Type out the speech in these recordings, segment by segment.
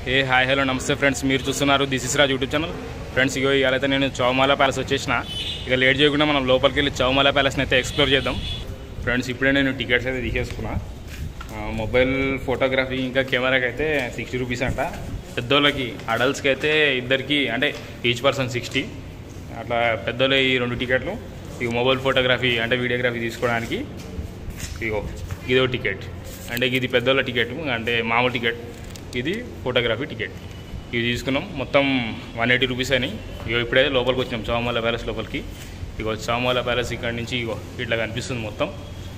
ఏ hi hello నమస్తే friends మీరు చూస్తున్నారు this is Raj YouTube channel friends ఇగో ఇవాళైతే నేను చౌమాల ప్యాలెస్ వచ్చేసిన ఇక లేట్ చేయకుండా మనం లోపలికి వెళ్ళి చౌమాల ప్యాలెస్ని అయితే ఎక్స్ప్లోర్ చేద్దాం ఫ్రెండ్స్ ఇప్పుడే నేను టికెట్స్ అయితే తీసేసుకున్నా ఆ, మొబైల్ ఫోటోగ్రఫీ ఇంకా కెమెరాకి అయితే సిక్స్టీ రూపీస్ అంట పెద్దోళ్ళకి అడల్ట్స్కి అయితే ఇద్దరికి అంటే ఈచ్ పర్సన్ సిక్స్టీ అట్లా పెద్దోళ్ళ ఈ రెండు టికెట్లు ఇక మొబైల్ ఫోటోగ్రఫీ అంటే వీడియోగ్రఫీ తీసుకోవడానికి ఇగో ఇదో టికెట్ అంటే ఇది పెద్దోళ్ళ టికెట్ అంటే మామూలు టికెట్ ఇది ఫోటోగ్రఫీ టికెట్ ఇవి తీసుకున్నాం మొత్తం వన్ ఎయిటీ రూపీస్ అని ఇగో ఇప్పుడే లోపలికి వచ్చినాం చౌమాల ప్యాలెస్ లోపలికి ఇగో చౌమాల ప్యాలెస్ ఇక్కడ నుంచి ఇగో ఇట్లా కనిపిస్తుంది మొత్తం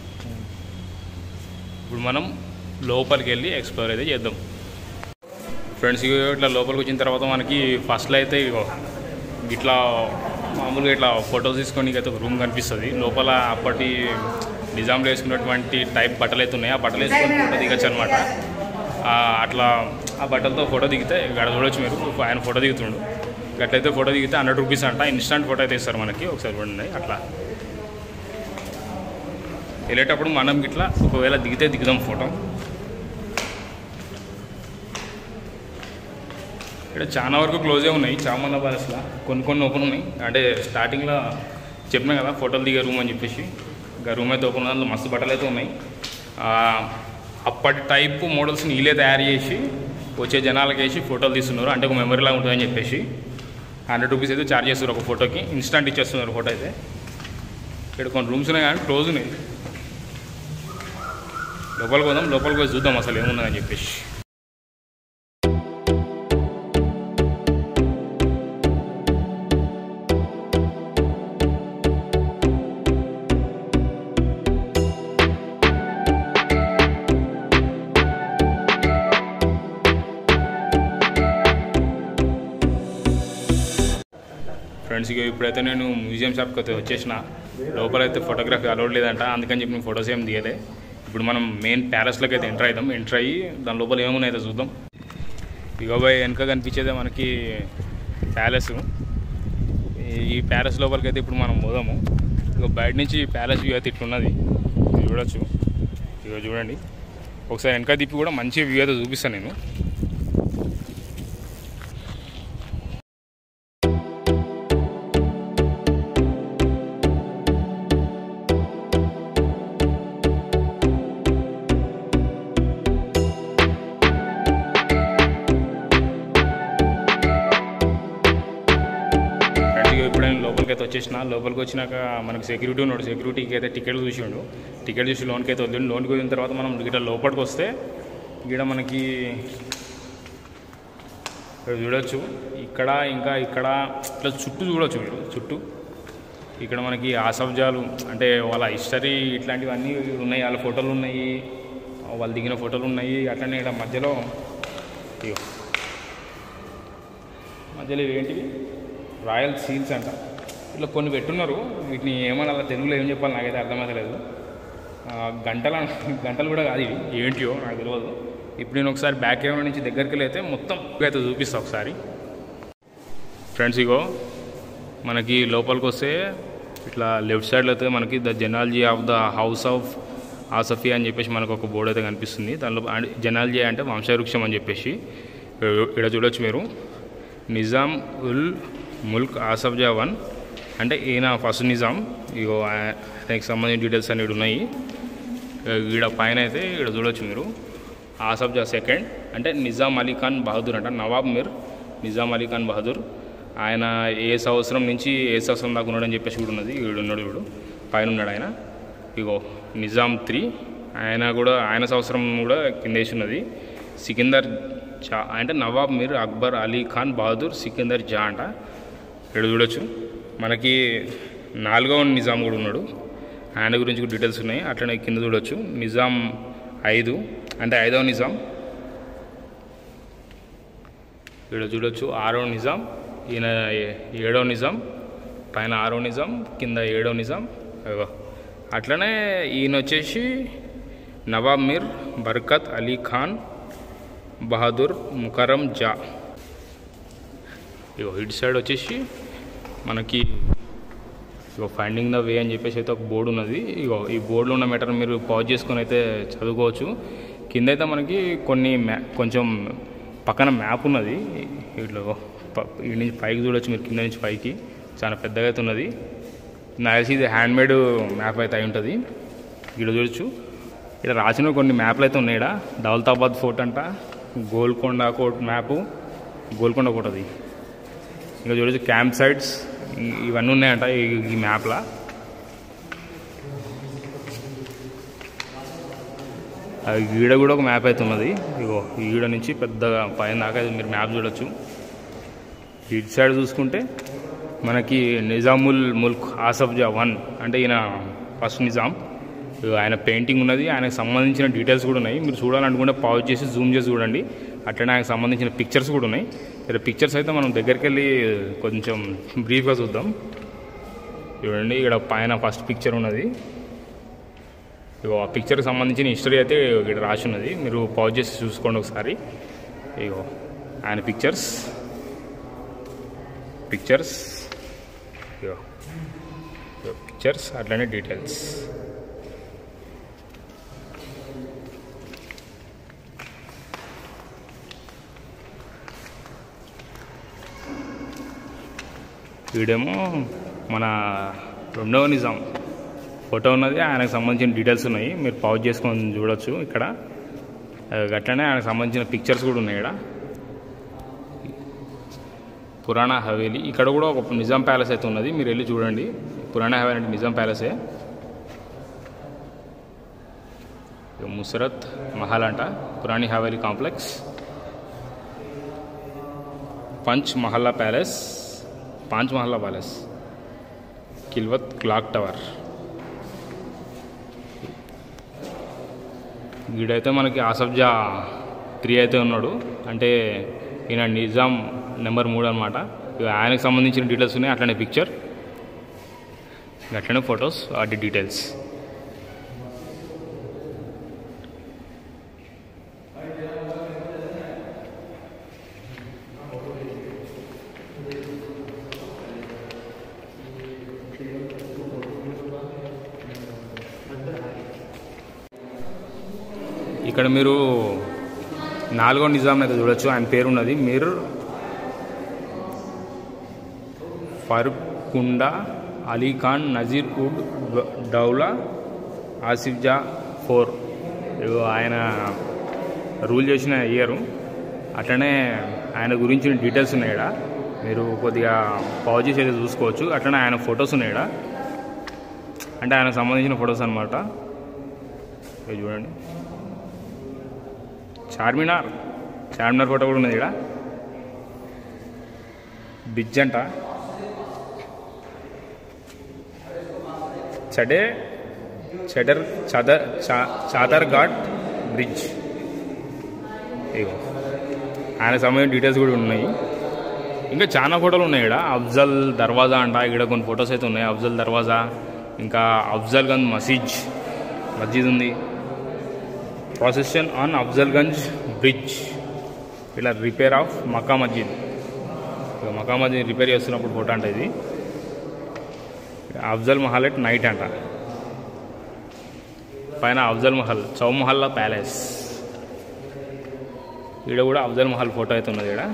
ఇప్పుడు మనం లోపలికి వెళ్ళి ఎక్స్ప్లోర్ అయితే చేద్దాం ఫ్రెండ్స్ ఇగో ఇట్లా లోపలికి వచ్చిన తర్వాత మనకి ఫస్ట్లో అయితే ఇగో ఇట్లా మామూలుగా ఇట్లా ఫొటోస్ తీసుకొని అయితే ఒక రూమ్ కనిపిస్తుంది లోపల అప్పటి నిజాంలో వేసుకున్నటువంటి టైప్ బట్టలు అయితే ఉన్నాయి ఆ బట్టలు వేసుకొని ఫోటో దిగచ్చు అనమాట అట్లా ఆ బట్టలతో ఫోటో దిగితే ఇక్కడ చూడొచ్చు మీరు ఆయన ఫోటో దిగుతుండు అట్లయితే ఫోటో దిగితే హండ్రెడ్ రూపీస్ అంట ఇన్స్టంట్ ఫోటో అయితే ఇస్తారు మనకి ఒకసారి చూడండి అట్లా వెళ్ళేటప్పుడు మనం ఇట్లా ఒకవేళ దిగితే దిగుదాం ఫోటో ఇక్కడ చాలా వరకు క్లోజే ఉన్నాయి చామన్న ప్యాలెస్లో కొన్ని కొన్ని ఓపెన్ ఉన్నాయి అంటే స్టార్టింగ్లో చెప్పినా కదా ఫోటోలు దిగే రూమ్ అని చెప్పేసి ఇంకా రూమ్ అయితే ఓపెన్ దాంట్లో మస్తు బట్టలు అయితే ఉన్నాయి ఆ, అప్పటి టైప్ మోడల్స్ నీళ్ళే తయారు చేసి వచ్చే జనాలకి వేసి ఫోటోలు తీస్తున్నారు అంటే ఒక మెమరీలా ఉంటుందని చెప్పేసి హండ్రెడ్ రూపీస్ అయితే ఛార్జ్ చేస్తున్నారు ఒక ఫోటోకి ఇన్స్టంట్ ఇచ్చేస్తున్నారు ఫోటో అయితే ఇక్కడ కొన్ని రూమ్స్ ఉన్నాయి కానీ క్లోజ్ ఉన్నాయి లోపలికి పోదాం లోపలికి పోయి చూద్దాం అసలు ఏమున్నదని చెప్పేసి ఫ్రెండ్స్ ఇక ఇప్పుడైతే నేను మ్యూజియం షాప్కి అయితే వచ్చేసిన లోపలైతే ఫోటోగ్రఫీ అలౌడ్ లేదంట అందుకని చెప్పి నేను ఫొటోస్ ఏం తీయలే ఇప్పుడు మనం మెయిన్ ప్యాలెస్లోకి అయితే ఎంటర్ అవుదాం ఎంటర్ అయ్యి దాని లోపల ఏమున్నాయి అయితే చూద్దాం ఇక పోయి వెనక కనిపించేదే మనకి ప్యాలెస్ ఈ ప్యాలెస్ లోపలికి అయితే ఇప్పుడు మనం పోదాము ఇక బయట నుంచి ప్యాలెస్ వ్యూ అయితే ఇట్లున్నది ఇది చూడొచ్చు ఇక చూడండి ఒకసారి వెనక తిప్పి కూడా మంచి వ్యూ అయితే చూపిస్తాను నేను ఫ్రెండ్స్ ఇక ఇప్పుడు నేను లోపలికి అయితే వచ్చేసిన లోపలికి వచ్చినాక మనకు సెక్యూరిటీ ఉన్నాడు సెక్యూరిటీకి అయితే టికెట్ చూసిండు టికెట్ చూసి లోన్కి అయితే వదిలిండు లోన్కి వచ్చిన తర్వాత మనం ఇక్కడ లోపలికి వస్తే ఇక్కడ మనకి ఇక్కడ చూడొచ్చు ఇక్కడ ఇంకా ఇక్కడ ఇట్లా చుట్టూ చూడొచ్చు మీరు చుట్టూ ఇక్కడ మనకి ఆసబ్జాలు అంటే వాళ్ళ హిస్టరీ ఇట్లాంటివన్నీ ఉన్నాయి వాళ్ళ ఫోటోలు ఉన్నాయి వాళ్ళు దిగిన ఫోటోలు ఉన్నాయి అట్లనే ఇక్కడ మధ్యలో ఇగో మధ్యలో ఇవేంటివి రాయల్ సీల్స్ అంట ఇట్లా కొన్ని పెట్టున్నారు వీటిని ఏమన్నా అలా తెలుగులో ఏం చెప్పాలి నాకైతే అర్థమవుతలేదు ఆ, గంటల గంటలు కూడా కాదు ఇవి ఏంటియో నాకు తెలియదు ఇప్పుడు నేను ఒకసారి బ్యాక్ కెమెరా నుంచి దగ్గరికి వెళ్ళి అయితే మొత్తం అయితే చూపిస్తా ఒకసారి ఫ్రెండ్స్ ఇగో మనకి లోపలికి వస్తే ఇట్లా లెఫ్ట్ సైడ్లో అయితే మనకి the genealogy of the house of Asafi అని చెప్పేసి మనకు ఒక బోర్డు అయితే కనిపిస్తుంది దానిలో అంటే జనాలజీ అంటే వంశవృక్షం అని చెప్పేసి ఇక్కడ చూడొచ్చు మీరు నిజాం ఉల్ ముల్క్ ఆసఫ్జా వన్ అంటే ఈయన ఫస్ట్ నిజాం ఇగో ఆ- దానికి సంబంధించిన డీటెయిల్స్ అనేవి ఉన్నాయి ఈడ పైన అయితే ఇక్కడ చూడొచ్చు మీరు ఆసఫ్జా సెకండ్ అంటే నిజాం అలీ ఖాన్ బహదూర్ అంట నవాబ్ మిర్ నిజాం అలీ ఖాన్ బహదూర్ ఆయన ఏ సంవత్సరం నుంచి ఏ సంవత్సరం దాకా ఉన్నాడని చెప్పేసి కూడా ఉన్నది వీడు ఉన్నాడు వీడు పైన ఉన్నాడు ఆయన ఇగో నిజాం త్రీ ఆయన కూడా ఆయన సంవత్సరం కూడా కింద వేసి ఉన్నది సికిందర్ జా అంటే నవాబ్ మీర్ అక్బర్ అలీ ఖాన్ బహదూర్ సికిందర్ జా అంట ఇక్కడ చూడొచ్చు మనకి నాలుగవ నిజాం కూడా ఉన్నాడు ఆయన గురించి కూడా డీటెయిల్స్ ఉన్నాయి అట్లనే కింద చూడొచ్చు నిజాం ఐదు అంటే ఐదవ నిజాం ఇక్కడ చూడొచ్చు ఆరో నిజాం ఈయన ఏ- ఏడో నిజాం పైన ఆరో నిజాం కింద ఏడో నిజాం అగో అట్లనే ఈయన వచ్చేసి నవాబ్ మీర్ బర్కత్ అలీ ఖాన్ బహదూర్ ముకరం జా ఇగో ఇటు సైడ్ వచ్చేసి మనకి ఇగో ఫైండింగ్ ద వే అని చెప్పేసి అయితే ఒక బోర్డు ఉన్నది ఇగో ఈ బోర్డులో ఉన్న మెటర్ మీరు పాజ్ చేసుకొని అయితే చదువుకోవచ్చు కింద అయితే మనకి కొన్ని మ్యా కొంచెం పక్కన మ్యాప్ ఉన్నది ఇట్లా ప- ఈ నుంచి పైకి చూడొచ్చు మీరు కింద నుంచి పైకి చాలా పెద్దగా అయితే ఉన్నది నాకు తెలిసి ఇది హ్యాండ్మేడ్ మ్యాప్ అయితే అయి ఉంటుంది ఇక్కడ చూడొచ్చు ఇక్కడ రాసిన కొన్ని మ్యాప్లు అయితే ఉన్నాయి ఇక్కడ దౌలతాబాద్ ఫోర్ట్ అంట గోల్కొండ కోట్ మ్యాపు గోల్కొండ కోట అది ఇంకా చూడొచ్చు క్యాంప్ సైట్స్ ఇ- ఇవన్నీ ఉన్నాయంట ఈ ఈ మ్యాప్లో అది ఈడ కూడా ఒక మ్యాప్ అయితే ఉన్నది ఇగో ఈడ నుంచి పెద్దగా పైన దాకా ఇది మీరు మ్యాప్ చూడొచ్చు ఇటు సైడ్ చూసుకుంటే మనకి నిజాముల్ ముల్క్ ఆసఫ్ జా వన్ అంటే ఈయన ఫస్ట్ నిజాం ఇగో ఆయన పెయింటింగ్ ఉన్నది ఆయనకు సంబంధించిన డీటెయిల్స్ కూడా ఉన్నాయి మీరు చూడాలనుకుంటే పాజ్ చేసి జూమ్ చేసి చూడండి అట్లనే ఆయనకు సంబంధించిన పిక్చర్స్ కూడా ఉన్నాయి ఇక్కడ పిక్చర్స్ అయితే మనం దగ్గరికి వెళ్ళి కొంచెం బ్రీఫ్గా చూద్దాం చూడండి ఇక్కడ పైన ఫస్ట్ పిక్చర్ ఉన్నది ఇగో ఆ పిక్చర్కి సంబంధించిన హిస్టరీ అయితే ఇక్కడ రాసి ఉన్నది మీరు పాజ్ చేసి చూసుకోండి ఒకసారి ఇగో ఆయన పిక్చర్స్ పిక్చర్స్ ఇగో ఇగో పిక్చర్స్ అట్లనే డీటెయిల్స్ వీడేమో మన రెండవ నిజాం ఫోటో ఉన్నది ఆయనకు సంబంధించిన డీటెయిల్స్ ఉన్నాయి మీరు పాజ్ చేసుకొని చూడొచ్చు ఇక్కడ ఆ, అట్లనే ఆయనకు సంబంధించిన పిక్చర్స్ కూడా ఉన్నాయి ఇక్కడ పురాణా హవేలీ ఇక్కడ కూడా ఒక నిజాం ప్యాలెస్ అయితే ఉన్నది మీరు వెళ్ళి చూడండి పురాణా హవేలీ అంటే నిజాం ప్యాలెసే ఇక ముసరత్ మహల్ అంట Purani Haveli complex Panch Mahalla palace Panch Mahalla palace Khilwat clock tower వీడైతే మనకి ఆసఫ్జా త్రీ అయితే ఉన్నాడు అంటే ఈయన నిజాం నెంబర్ మూడు అనమాట ఇక ఆయనకు సంబంధించిన డీటెయిల్స్ ఉన్నాయి అట్లనే పిక్చర్ అట్లనే ఫొటోస్ వాటి డీటెయిల్స్ ఇక్కడ మీరు నాలుగో నిజాం అయితే చూడొచ్చు ఆయన పేరు ఉన్నది మీర్ ఫరూకుండా అలీ ఖాన్ నజీర్ ఉడ్ గ- డౌలా ఆసిఫ్ జా ఫోర్ ఇగో ఆయన రూల్ చేసిన ఇయర్ అట్లనే ఆయన గురించిన డీటెయిల్స్ ఉన్నాయి ఈడ మీరు కొద్దిగా పాజ్ చేసి అయితే చూసుకోవచ్చు అట్లనే ఆయన ఫొటోస్ ఉన్నాయి ఈడ అంటే ఆయనకు సంబంధించిన ఫొటోస్ అనమాట ఇవి చూడండి చార్మినార్ చార్మినార్ ఫోటో కూడా ఉన్నది ఇక్కడ బ్రిడ్జ్ అంట చడే చడర్ చదర్ చా- చాదర్ ఘాట్ బ్రిడ్జ్ ఇగో ఆయన సంబంధించిన డీటెయిల్స్ కూడా ఉన్నాయి ఇంకా చాలా ఫోటోలు ఉన్నాయి ఇక్కడ అఫ్జల్ దర్వాజా అంట ఇక్కడ కొన్ని ఫొటోస్ అయితే ఉన్నాయి అఫ్జల్ దర్వాజా ఇంకా అఫ్జల్ గంజ్ మసీద్ మస్జిద్ ఉంది ప్రాసెషన్ ఆన్ అఫ్జల్గంజ్ బ్రిడ్జ్ ఇలా రిపేర్ ఆఫ్ మక్కా మస్జిద్ ఇక మక్కా మస్జిద్ రిపేర్ చేస్తున్నప్పుడు ఫోటో అంట ఇది అఫ్జల్ మహల్ ఎట్ నైట్ అంట పైన అఫ్జల్ మహల్ చౌమహల్లా ప్యాలెస్ ఈడ కూడా అఫ్జల్ మహల్ ఫోటో అయితే ఉన్నది ఈడ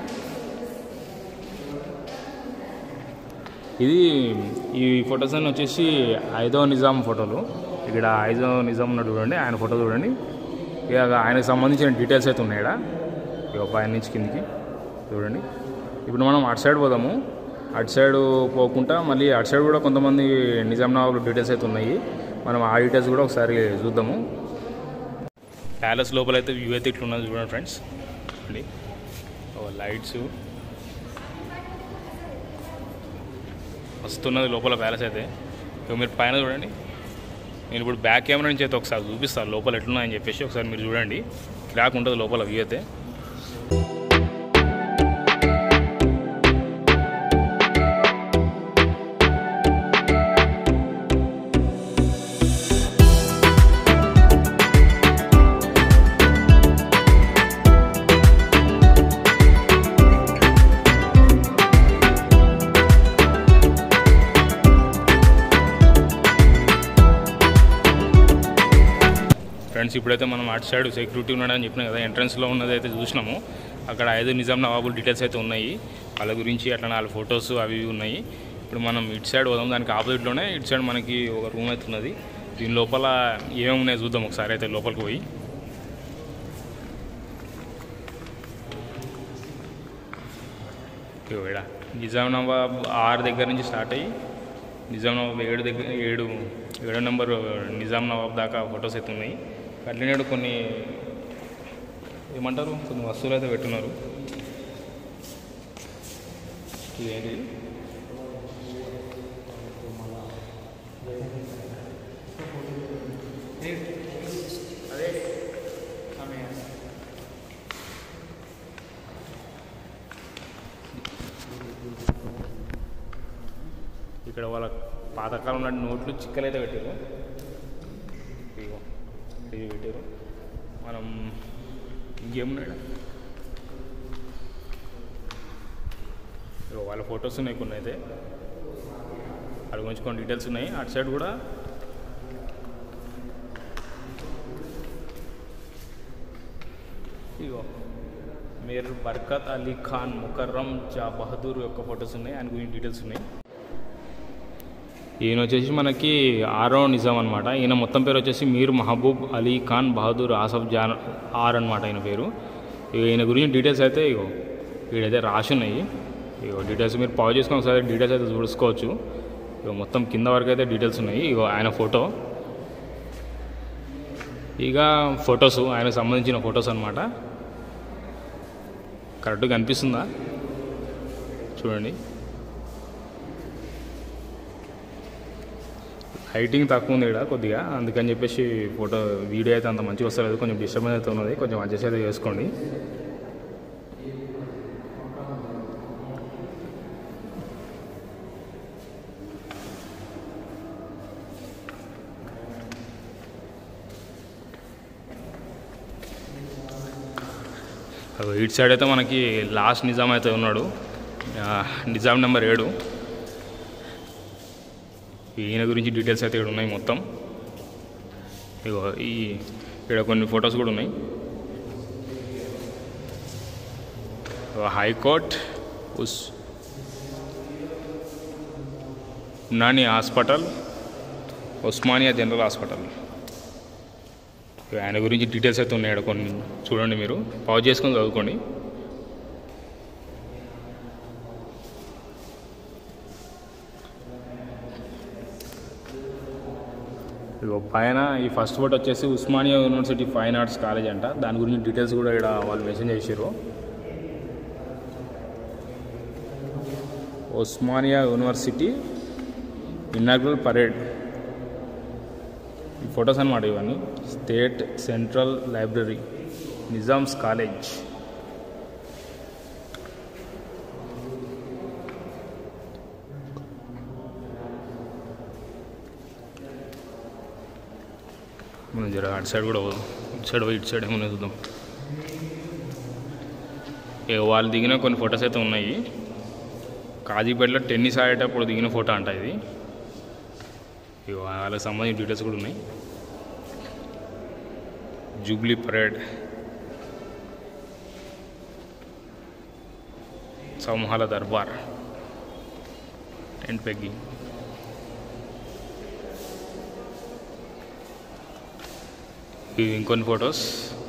ఇది ఈ ఫొటోస్ అన్ని వచ్చేసి ఐదో నిజాం ఫోటోలు ఇక్కడ ఐదో నిజాం ఉన్నాడు చూడండి ఆయన ఫోటో చూడండి ఇక ఆయనకు సంబంధించిన డీటెయిల్స్ అయితే ఉన్నాయి ఇక్కడ ఇక పైన నుంచి కిందికి చూడండి ఇప్పుడు మనం అటు సైడ్ పోదాము అటు సైడ్ పోకుండా మళ్ళీ అటు సైడ్ కూడా కొంతమంది నిజాం నవాబుల డీటెయిల్స్ అయితే ఉన్నాయి మనం ఆ డీటెయిల్స్ కూడా ఒకసారి చూద్దాము ప్యాలెస్ లోపల అయితే వ్యూ అయితే ఇట్లా ఉన్నది చూడండి ఫ్రెండ్స్ అండి లైట్స్ వస్తున్నది లోపల ప్యాలెస్ అయితే ఇక మీరు పైన చూడండి నేను ఇప్పుడు బ్యాక్ కెమెరా నుంచి అయితే ఒకసారి చూపిస్తాను లోపల ఎట్లున్నాయని చెప్పేసి ఒకసారి మీరు చూడండి క్రాక్ ఉంటుంది లోపల వ్యూ అయితే ఫ్రెండ్స్ ఇప్పుడైతే మనం అటు సైడ్ సెక్యూరిటీ ఉన్నాడని చెప్పినా కదా ఎంట్రన్స్లో ఉన్నది అయితే చూసినాము అక్కడ ఐదు నిజాం నవాబుల్ డీటెయిల్స్ అయితే ఉన్నాయి వాళ్ళ గురించి అట్లా నాలుగు ఫొటోస్ అవి ఇవి ఉన్నాయి ఇప్పుడు మనం ఇటు సైడ్ పోదాం దానికి ఆపోజిట్లోనే ఇటు సైడ్ మనకి ఒక రూమ్ అయితే ఉన్నది దీని లోపల ఏమేమి ఉన్నాయో చూద్దాం ఒకసారి అయితే లోపలికి పోయి ఇగో ఈడ నిజాం నవాబ్ ఆరు దగ్గర నుంచి స్టార్ట్ అయ్యి నిజాం నవాబ్ ఏడు దగ్గర ఏడు ఏడో నెంబర్ నిజాం నవాబ్ దాకా ఫొటోస్ అయితే ఉన్నాయి అట్లనే కొన్ని ఏమంటారు కొన్ని వస్తువులు అయితే పెట్టున్నారు ఇదేంటి ఇక్కడ వాళ్ళ పాతకాలం నాటి నోట్లు చిక్కలు అయితే పెట్టారు ఇగో ఇవి పెట్టారు మనం ఇంకేమున్నాడు ఇగో వాళ్ళ ఫొటోస్ ఉన్నాయి కొన్ని అయితే వాళ్ళ గురించి కొన్ని డీటెయిల్స్ ఉన్నాయి అటు సైడ్ కూడా ఇగో మీర్ బర్కత్ అలీ ఖాన్ ముకర్రం జా బహదూర్ యొక్క ఫొటోస్ ఉన్నాయి ఆయన గురించి డీటెయిల్స్ ఉన్నాయి ఈయన వచ్చేసి మనకి ఆరో నిజాం అనమాట ఈయన మొత్తం పేరు వచ్చేసి మీర్ మహబూబ్ అలీ ఖాన్ బహదూర్ ఆసఫ్ జాన్ ఆర్ అనమాట ఈయన పేరు ఇగో ఈయన గురించి డీటెయిల్స్ అయితే ఇగో వీడైతే రాసి ఉన్నాయి ఇగో డీటెయిల్స్ మీరు పావు చేసుకొని ఒకసారి డీటెయిల్స్ అయితే చూసుకోవచ్చు ఇగో మొత్తం కింద వరకు అయితే డీటెయిల్స్ ఉన్నాయి ఇగో ఆయన ఫోటో ఇక ఫొటోస్ ఆయనకు సంబంధించిన ఫొటోస్ అనమాట కరెక్ట్గా కనిపిస్తుందా చూడండి హైటింగ్ తక్కువ ఉంది ఇక్కడ కొద్దిగా అందుకని చెప్పేసి ఫోటో వీడియో అయితే అంత మంచిగా వస్తలేదు కొంచెం డిస్టర్బెన్స్ అయితే ఉన్నది కొంచెం అడ్జస్ట్ అయితే చేసుకోండి అగో ఇటు సైడ్ అయితే మనకి లాస్ట్ నిజాం అయితే ఉన్నాడు ఆ, నిజాం నెంబర్ ఏడు ఈయన గురించి డీటెయిల్స్ అయితే ఇక్కడ ఉన్నాయి మొత్తం ఇగో ఈ ఇక్కడ కొన్ని ఫొటోస్ కూడా ఉన్నాయి ఇగో హైకోర్ట్ ఉస్ నాని హాస్పిటల్ ఉస్మానియా జనరల్ హాస్పిటల్ ఇగో ఆయన గురించి డీటెయిల్స్ అయితే ఉన్నాయి ఇక్కడ కొన్ని చూడండి మీరు పాజ్ చేసుకొని చదువుకోండి ఇగో పైన ఈ ఫస్ట్ ఫోటో వచ్చేసి Osmania university fine arts college అంట దాని గురించి డీటెయిల్స్ కూడా ఇక్కడ వాళ్ళు మెన్షన్ చేసారు ఉస్మానియా యూనివర్సిటీ ఇన్నాగ్రల్ పరేడ్ ఈ ఫొటోస్ అనమాట ఇవన్నీ state central library Nizam's college మనం జర అటు సైడ్ కూడా పోదాం ఇటు సైడ్ పోయి ఇటు సైడ్ ఏమన్నా చూద్దాం ఇక వాళ్ళు దిగిన కొన్ని ఫొటోస్ అయితే ఉన్నాయి కాజీపేటలో టెన్నిస్ ఆడేటప్పుడు దిగిన ఫోటో అంట ఇది ఇక వాళ్ళకి సంబంధించిన డీటెయిల్స్ కూడా ఉన్నాయి జూబ్లీ పరేడ్ సమూహాల దర్బార్ టెంట్ పెగ్గింగ్ ఇవి ఇంకొన్ని ఫొటోస్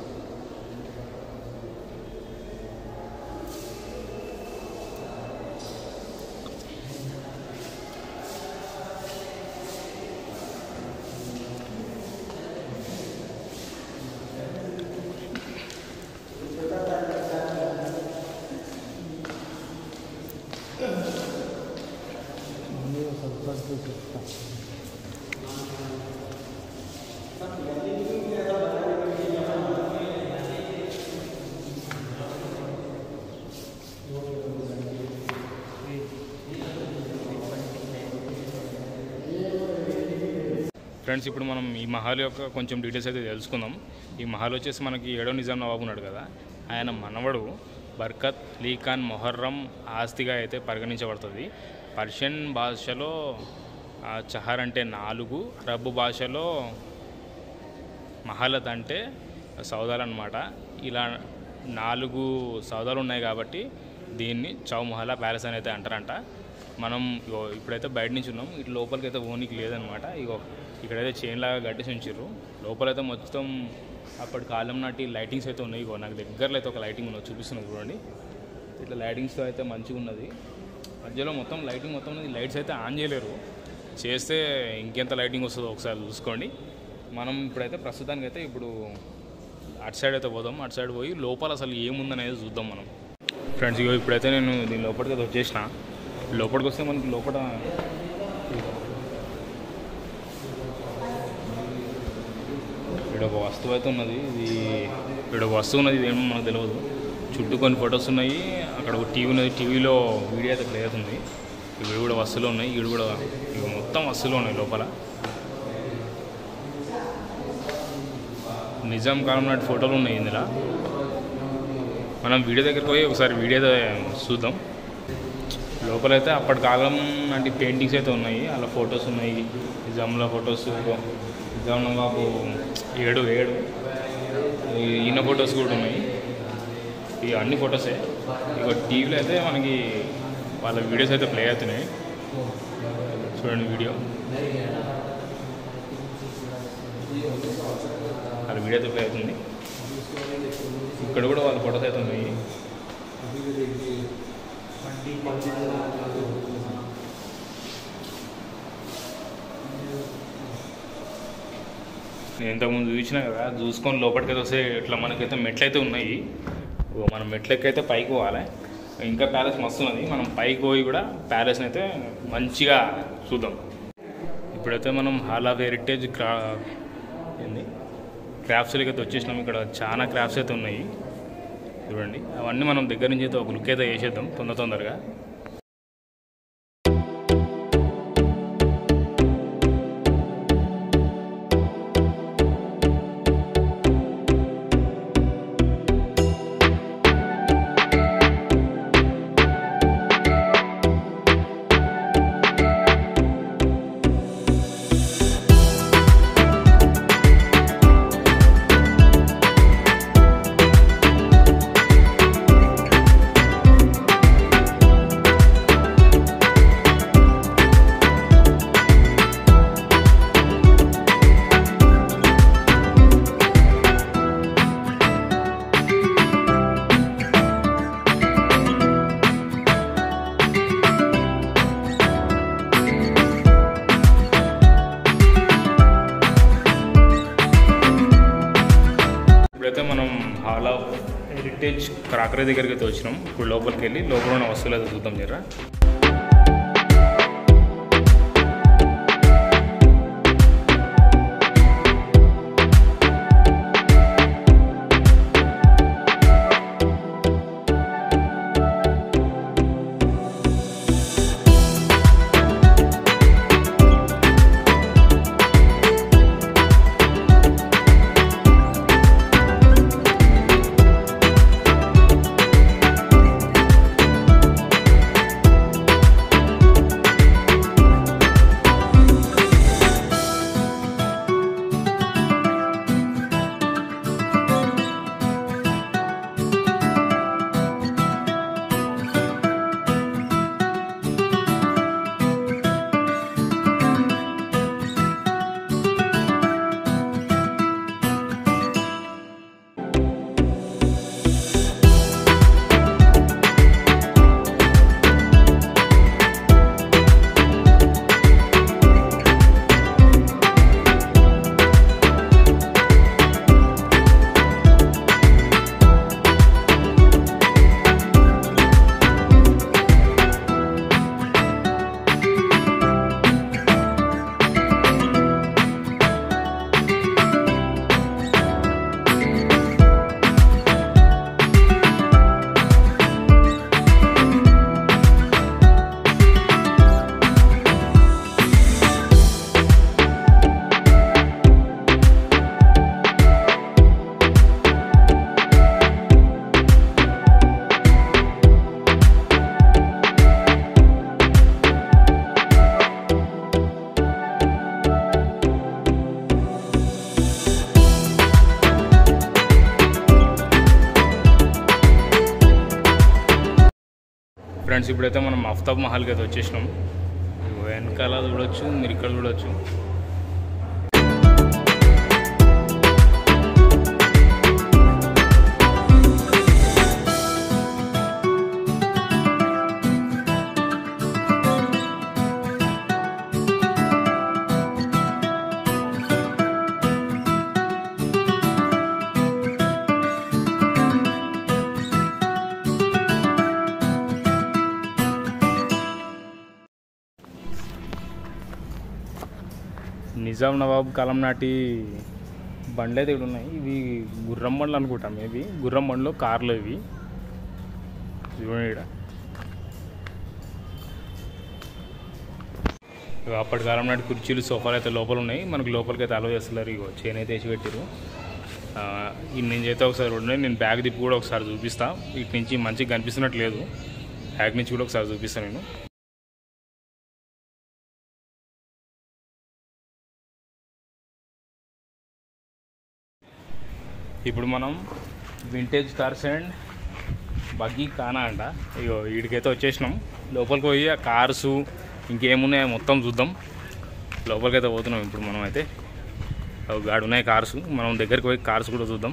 ఫ్రెండ్స్ ఇప్పుడు మనం ఈ మహల్ యొక్క కొంచెం డీటెయిల్స్ అయితే తెలుసుకుందాం ఈ మహల్ వచ్చేసి మనకి ఏడో నిజాం నవాబు ఉన్నాడు కదా ఆయన మనవడు బర్కత్ అలీ ఖాన్ మొహర్రం ఆస్తిగా అయితే పరిగణించబడుతుంది పర్షియన్ భాషలో ఆ, చహర్ అంటే నాలుగు అరబ్ భాషలో మహలత్ అంటే సౌదాలు అనమాట ఇలా నాలుగు సౌదాలు ఉన్నాయి కాబట్టి దీన్ని చౌమహలా ప్యాలెస్ అని అయితే అంటారంట మనం ఇగో ఇప్పుడైతే బయట నుంచి ఉన్నాం ఇటు లోపలికి అయితే ఓనికి లేదనమాట ఇగో ఇక్కడైతే చైన్ లాగా కట్టేసి ఉంచారు లోపలైతే మొత్తం అప్పటి కాలం నాటి లైటింగ్స్ అయితే ఉన్నాయి ఇగో నాకు దగ్గరలో అయితే ఒక లైటింగ్ ఉన్నది చూపిస్తున్నది చూడండి ఇట్లా లైటింగ్స్తో అయితే మంచిగా ఉన్నది మధ్యలో మొత్తం లైటింగ్ మొత్తం ఉన్నది లైట్స్ అయితే ఆన్ చేయలేరు చేస్తే ఇంకెంత లైటింగ్ వస్తుందో ఒకసారి చూసుకోండి మనం ఇప్పుడైతే ప్రస్తుతానికి అయితే ఇప్పుడు అటు సైడ్ అయితే పోదాం అటు సైడ్ పోయి లోపల అసలు ఏముందనేది చూద్దాం మనం ఫ్రెండ్స్ ఇగో ఇప్పుడైతే నేను దీని లోపలికి అయితే వచ్చేసిన లోపలికి వస్తే మనకి లోపల ఇక్కడ ఒక వస్తువు అయితే ఉన్నది ఇది ఇక్కడ ఒక వస్తువు ఉన్నది ఇదేమో మనకు తెలియదు చుట్టూ కొన్ని ఫొటోస్ ఉన్నాయి అక్కడ ఒక టీవీ ఉన్నది టీవీలో వీడియో అయితే ప్లే అవుతుంది ఇవి కూడా వస్తువులు ఉన్నాయి ఇవి కూడా ఇవి మొత్తం వస్తువులు ఉన్నాయి లోపల నిజాం కాలం నాటి ఫోటోలు ఉన్నాయి ఇందులో మనం వీడియో దగ్గరికి పోయి ఒకసారి వీడియో అయితే చూద్దాం లోపలైతే అప్పటి కాలం నాటి పెయింటింగ్స్ అయితే ఉన్నాయి అలా ఫొటోస్ ఉన్నాయి నిజాంలో ఫొటోస్ నిజాం బాబు ఏడు ఏడు ఈ- ఈయన ఫొటోస్ కూడా ఉన్నాయి ఈ అన్ని ఫొటోసే ఇక టీవీలో అయితే మనకి వాళ్ళ వీడియోస్ అయితే ప్లే అవుతున్నాయి చూడండి వీడియో వాళ్ళ వీడియో అయితే ప్లే అవుతుంది ఇక్కడ కూడా వాళ్ళ ఫొటోస్ అయితే ఉన్నాయి నేను ఇంతకుముందు చూసినా కదా చూసుకొని లోపలికైతే వస్తే ఇట్లా మనకైతే మెట్లు అయితే ఉన్నాయి ఓ మనం మెట్లకైతే పైకి పోవాలి ఇంకా ప్యాలెస్ మస్తు ఉన్నది మనం పైకి పోయి కూడా ప్యాలెస్ని అయితే మంచిగా చూద్దాం ఇప్పుడైతే మనం హాల్ ఆఫ్ హెరిటేజ్ క్రా ఏంది క్రాఫ్ట్స్లకి అయితే వచ్చేసినాం ఇక్కడ చాలా క్రాఫ్ట్స్ అయితే ఉన్నాయి చూడండి అవన్నీ మనం దగ్గర నుంచి అయితే ఒక లుక్ అయితే వేసేద్దాం తొందర తొందరగా ఇప్పుడైతే మనం హాల్ ఆఫ్ హెరిటేజ్ క్రాకరీ దగ్గరికి అయితే వచ్చినాం ఇప్పుడు లోపలికి వెళ్ళి లోపల ఉన్న వస్తువులు అయితే చూద్దాం జరా ఫ్రెండ్స్ ఇప్పుడైతే మనం అఫ్తాబ్ మహల్కి అయితే వచ్చేసినాం ఇగో వెనకాల చూడొచ్చు మీరు ఇక్కడ చూడొచ్చు నిజాం నవాబ్ కాలం నాటి బండ్లు అయితే ఇక్కడ ఉన్నాయి ఇవి గుర్రం బండ్లు అనుకుంటా మేబీ గుర్రం బండ్లు కార్లు ఇవి చూడండి ఇక్కడ ఇవి అప్పటి కాలం నాటి కుర్చీలు సోఫాలు అయితే లోపల ఉన్నాయి మనకు లోపలికి అయితే అలవ్ చేస్తున్నారు ఇగో చైన్ అయితే వేసి పెట్టారు ఆ, ఇన్ని నుంచి అయితే ఒకసారి ఉన్నాయి నేను బ్యాగ్ తిప్పి కూడా ఒకసారి చూపిస్తా ఇటు నుంచి మంచిగా కనిపిస్తున్నట్టు లేదు బ్యాగ్ నుంచి కూడా ఒకసారి చూపిస్తాను నేను ఇప్పుడు మనం వింటేజ్ కార్స్ అండ్ బగ్గీ కానా అంట ఇగో వీడికైతే వచ్చేసినాం లోపలికి పోయి ఆ కార్సు ఇంకేమున్నాయో మొత్తం చూద్దాం లోపలికి అయితే పోతున్నాం ఇప్పుడు మనం అయితే ఒక గాడి ఉన్నాయి కార్స్ మనం దగ్గరికి పోయి కార్స్ కూడా చూద్దాం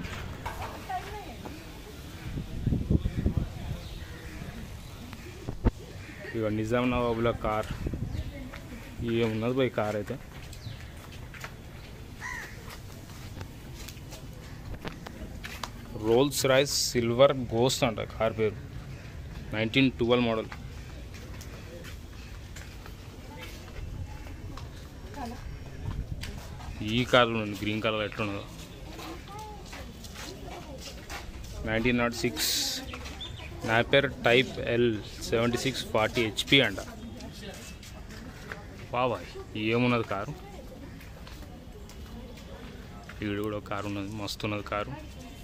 ఇక నిజాం నవాబుల కార్ ఏమున్నది పోయి కార్ అయితే రోల్స్ రాయ్స్ సిల్వర్ గోస్ట్ అంట కార్ పేరు నైన్టీన్ ట్వెల్వ్ మోడల్ ఈ కార్ ఉంది గ్రీన్ కలర్ ఎట్లున్నదో nineteen nought six Napier type L seventy six forty HP అంట బాబాయ్ ఏమున్నది కారు ఈడు కూడా ఒక కారు ఉన్నది మస్తు ఉన్నది కారు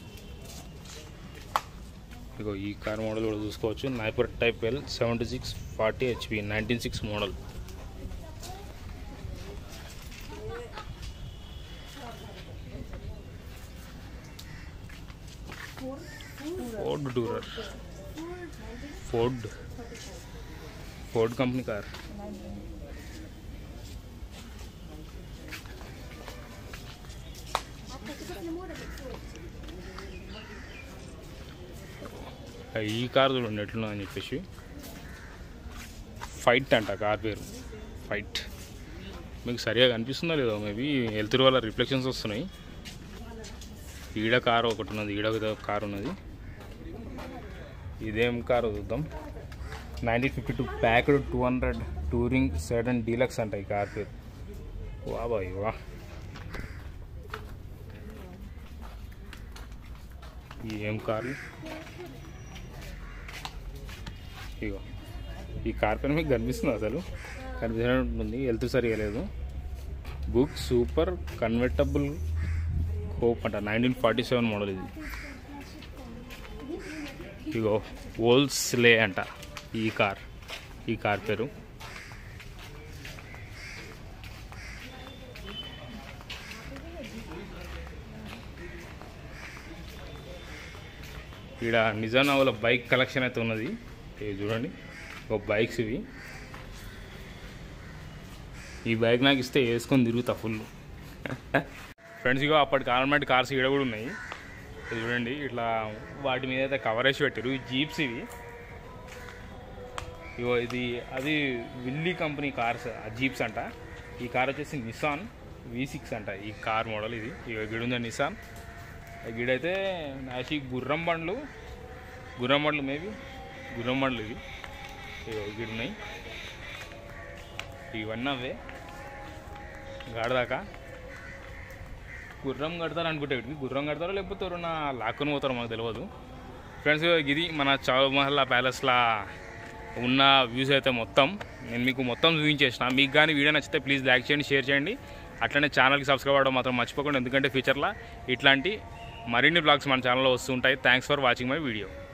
ఇగో ఈ కార్ మోడల్ కూడా చూసుకోవచ్చు Napier type L seventy six forty HP nineteen six model Ford tourer Ford Ford company car ఈ కార్ చూడండి ఎట్లున్నా అని చెప్పేసి ఫైట్ అంట కార్ పేరు ఫైట్ మీకు సరిగా కనిపిస్తుందో లేదో మేబీ వెళ్తురు వల్ల రిఫ్లెక్షన్స్ వస్తున్నాయి ఈడ కార్ ఒకటి ఉన్నది ఈడ ఒక కార్ ఉన్నది ఇదేం కార్ చూద్దాం nineteen fifty two Packard two hundred touring sedan deluxe అంట ఈ కార్ పేరు వా బాయ్ వా ఈ ఏం కార్లు ఇగో ఈ కార్ పైన మీకు కనిపిస్తుంది అసలు కనిపిస్తున్నట్టుంది హెల్త్ సరిగా లేదు బుక్ సూపర్ కన్వర్టబుల్ హోప్ అంట నైన్టీన్ ఫార్టీ సెవెన్ మోడల్ ఇది ఇగో ఓల్స్లే అంట ఈ కార్ ఈ కార్ పేరు ఇక్కడ నిజానావుల బైక్ కలెక్షన్ అయితే ఉన్నది ఇవి చూడండి ఒక బైక్స్ ఇవి ఈ బైక్ నాకు ఇస్తే వేసుకొని తిరుగుతా ఫుల్ ఫ్రెండ్స్ ఇగో అప్పటి గవర్నమెంట్ కార్స్ ఇక్కడ కూడా ఉన్నాయి ఇది చూడండి ఇట్లా వాటి మీద అయితే కవర్ వేసి పెట్టారు ఈ జీప్స్ ఇవి ఇగో ఇది అది విల్లీ కంపెనీ కార్స్ ఆ జీప్స్ అంట ఈ కార్ వచ్చేసి నిసాన్ వి సిక్స్ అంట ఈ కార్ మోడల్ ఇది ఇగో గిడుందా నిసాన్ గిడైతే నాసి గుర్రం బండ్లు గుర్రం బండ్లు మేబీ గుర్రం బండ్లు ఇవి ఇగో గిడున్నాయి ఇవన్నీ అవే గాడదాకా గుర్రం కడతారు అనుకుంటే వీటికి గుర్రం కడతారో లేకపోతే ఎవరన్నా లాక్కుని పోతారో మాకు తెలియదు ఫ్రెండ్స్ ఇది మన చౌమహల్లా ప్యాలెస్లా ఉన్న వ్యూస్ అయితే మొత్తం నేను మీకు మొత్తం చూపించేసిన మీకు కానీ వీడియో నచ్చితే ప్లీజ్ లైక్ చేయండి షేర్ చేయండి అట్లనే ఛానల్కి సబ్స్క్రైబ్ అవ్వడం మాత్రం మర్చిపోకండి ఎందుకంటే ఫ్యూచర్లో ఇట్లాంటి మరిన్ని బ్లాగ్స్ మన ఛానల్లో వస్తుంటాయి thanks for watching my video